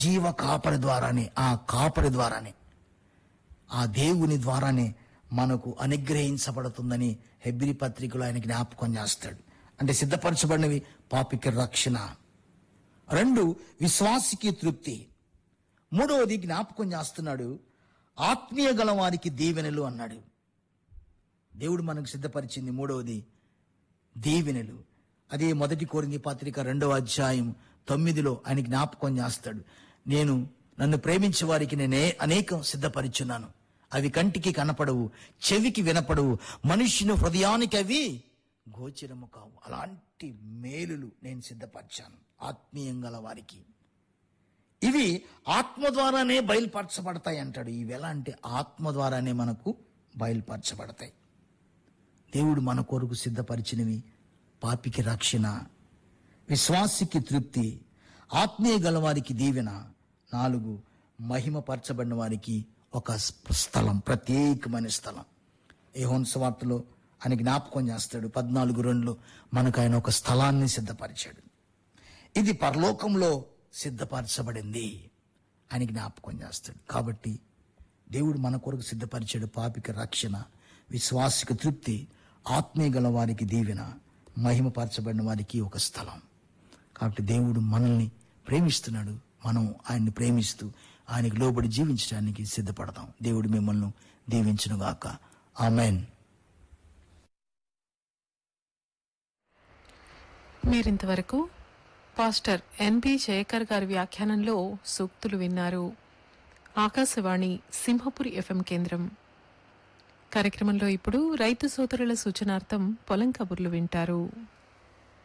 జీవ కాపరి ద్వారానే ఆ కాపరి ద్వారానే ఆ దేవుని ద్వారానే మనకు అనుగ్రహించబడుతుందని హెబ్రి పత్రికలో ఆయన జ్ఞాపకం చేస్తాడు అంటే సిద్ధపరచబడినవి పాపికి రక్షణ రెండు విశ్వాసికి తృప్తి మూడవది జ్ఞాపకం చేస్తున్నాడు ఆత్మీయ గల వారికి దీవెనలు అన్నాడు దేవుడు మనకు సిద్ధపరిచింది మూడవది దీవెనలు అదే మొదటి కోరింది పత్రిక రెండవ అధ్యాయం తొమ్మిదిలో ఆయన జ్ఞాపకం చేస్తాడు నేను నన్ను ప్రేమించే వారికి నేనే అనేకం సిద్ధపరిచున్నాను అవి కంటికి కనపడవు చెవికి వినపడవు మనుష్యుని హృదయానికి అవి గోచరము కావు అలాంటి మేలులు నేను సిద్ధపరిచాను ఆత్మీయం గల వారికి ఇవి ఆత్మ ద్వారానే బయలుపరచబడతాయి అంటాడు ఇవి ఎలా అంటే ఆత్మ ద్వారానే మనకు బయలుపరచబడతాయి దేవుడు మన కొరకు సిద్ధపరిచినవి పాపికి రక్షణ విశ్వాసికి తృప్తి ఆత్మీయ గలవారికి దీవెన నాలుగు మహిమపరచబడిన వారికి ఒక స్థలం ప్రత్యేకమైన స్థలం ఏహోన్ స్వార్తలో ఆయన జ్ఞాపకం చేస్తాడు పద్నాలుగు రెండులో మనకు ఆయన ఒక స్థలాన్ని సిద్ధపరిచాడు ఇది పరలోకంలో సిద్ధపరచబడింది అని జ్ఞాపకం చేస్తాడు కాబట్టి దేవుడు మన కొరకు సిద్ధపరిచాడు పాపిక రక్షణ విశ్వాసిక తృప్తి ఆత్మీయ గల వారికి దీవెన మహిమపరచబడిన వారికి ఒక స్థలం కాబట్టి దేవుడు మనల్ని ప్రేమిస్తున్నాడు మనం ఆయన్ని ప్రేమిస్తూ ఆయనకి లోబడి జీవించడానికి సిద్ధపడతాం దేవుడు మిమ్మల్ని దీవించునుగాక ఆమెన్ మీరింతవరకు పాస్టర్ ఎన్బి జయకర్ గారి వ్యాఖ్యానంలో సూక్తులు విన్నారు ఆకాశవాణి సింహపురి ఎఫ్ఎం కేంద్రం కార్యక్రమంలో ఇప్పుడు రైతు సోదరుల సూచనార్థం పొలం కబుర్లు వింటారు